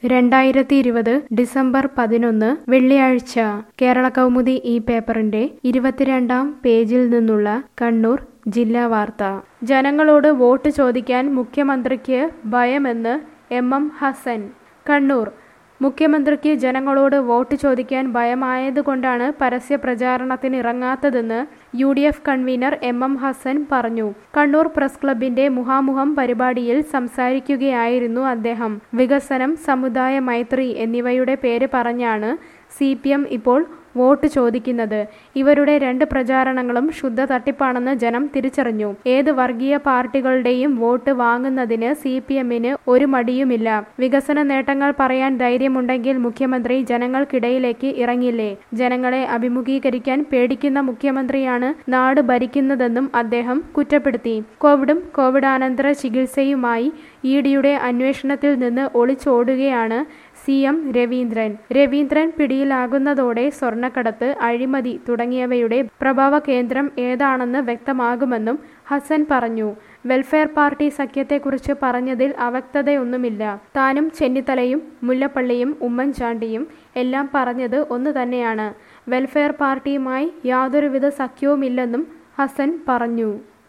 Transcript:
രണ്ടായിരത്തി ഇരുപത് ഡിസംബർ പതിനൊന്ന് വെള്ളിയാഴ്ച കേരള കൗമുദി ഈ പേപ്പറിന്റെ ഇരുപത്തിരണ്ടാം പേജിൽ നിന്നുള്ള കണ്ണൂർ ജില്ലാ വാർത്ത ജനങ്ങളോട് വോട്ട് ചോദിക്കാൻ മുഖ്യമന്ത്രിക്ക് ഭയമെന്ന് എം എം ഹസൻ കണ്ണൂർ മുഖ്യമന്ത്രിക്ക് ജനങ്ങളോട് വോട്ട് ചോദിക്കാൻ ഭയമായതുകൊണ്ടാണ് പരസ്യ പ്രചാരണത്തിന് ഇറങ്ങാത്തതെന്ന് U D F convener M M Hassan പറഞ്ഞു കണ്ണൂർ പ്രസ് ക്ലബിന്റെ മുഖാമുഖം പരിപാടിയിൽ സംസാരിക്കുകയായിരുന്നു അദ്ദേഹം വികസനം സമുദായ മൈത്രി എന്നിവയുടെ പേര് പറഞ്ഞാണ് സി പി എം ഇപ്പോൾ വോട്ട് ചോദിക്കുന്നത് ഇവരുടെ രണ്ട് പ്രചാരണങ്ങളും ശുദ്ധ തട്ടിപ്പാണെന്ന് ജനം തിരിച്ചറിഞ്ഞു ഏത് വർഗീയ പാർട്ടികളുടെയും വോട്ട് വാങ്ങുന്നതിന് സി പി എമ്മിന് ഒരു മടിയുമില്ല വികസന നേട്ടങ്ങൾ പറയാൻ ധൈര്യമുണ്ടെങ്കിൽ മുഖ്യമന്ത്രി ജനങ്ങൾക്കിടയിലേക്ക് ഇറങ്ങില്ലേ ജനങ്ങളെ അഭിമുഖീകരിക്കാൻ പേടിക്കുന്ന മുഖ്യമന്ത്രിയാണ് നാട് ഭരിക്കുന്നതെന്നും അദ്ദേഹം കുറ്റപ്പെടുത്തി കോവിഡും കോവിഡാനന്തര ചികിത്സയുമായി ഇ ഡിയുടെ അന്വേഷണത്തിൽ നിന്ന് ഒളിച്ചോടുകയാണ് സി എം രവീന്ദ്രൻ രവീന്ദ്രൻ പിടിയിലാകുന്നതോടെ സ്വർണ്ണക്കടത്ത് അഴിമതി തുടങ്ങിയവയുടെ പ്രഭാവ കേന്ദ്രം ഏതാണെന്ന് വ്യക്തമാകുമെന്നും ഹസൻ പറഞ്ഞു വെൽഫെയർ പാർട്ടി സഖ്യത്തെക്കുറിച്ച് പറഞ്ഞതിൽ അവ്യക്തതയൊന്നുമില്ല താനും ചെന്നിത്തലയും മുല്ലപ്പള്ളിയും ഉമ്മൻചാണ്ടിയും എല്ലാം പറഞ്ഞത് ഒന്നു തന്നെയാണ് വെൽഫെയർ പാർട്ടിയുമായി യാതൊരുവിധ സഖ്യവുമില്ലെന്നും ഹസൻ പറഞ്ഞു